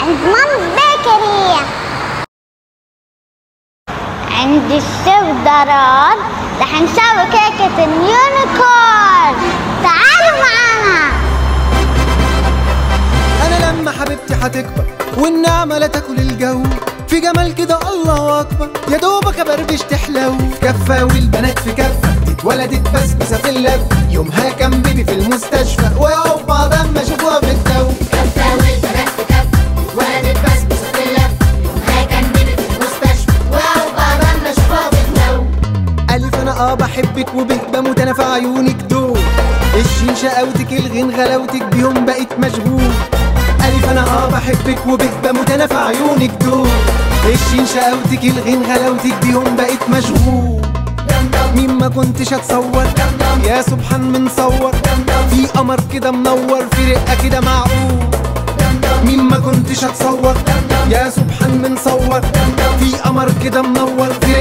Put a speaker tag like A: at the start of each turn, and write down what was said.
A: عند مام بيكري عند الشيف دراد رح نسوي كيكة اليونيكورن تعالوا معنا
B: انا لما حبيبتي هتكبر والنعمة لا تاكل الجو في جمال كده الله اكبر يا دوبك ابربش تحلو في كفة والبنات في كفة اتولدت بسبوسة في اللف يومها كان بيبي في المستشفى ويقعوا بعض اما شافوها في الجو
C: كفة والبنات في كفة اتولدت بسبوسة في اللف يومها كان بيبي في المستشفى وقعوا بعض اما شافوها في الجو
B: ألف أنا آه بحبك وبه بموت أنا في عيونك دول الشين شقاوتك الغين غلاوتك بيهم بقيت مشغول ألف أنا آه بحبك وبه بموت أنا في عيونك دول الشين شقاوتك الغين غلاوتك بيهم بقيت مشغول مين ما كنتش اتصور يا سبحان من صور في قمر كده منور في رقه كده معقول مين ما كنتش اتصور يا سبحان من صور في قمر كده منور في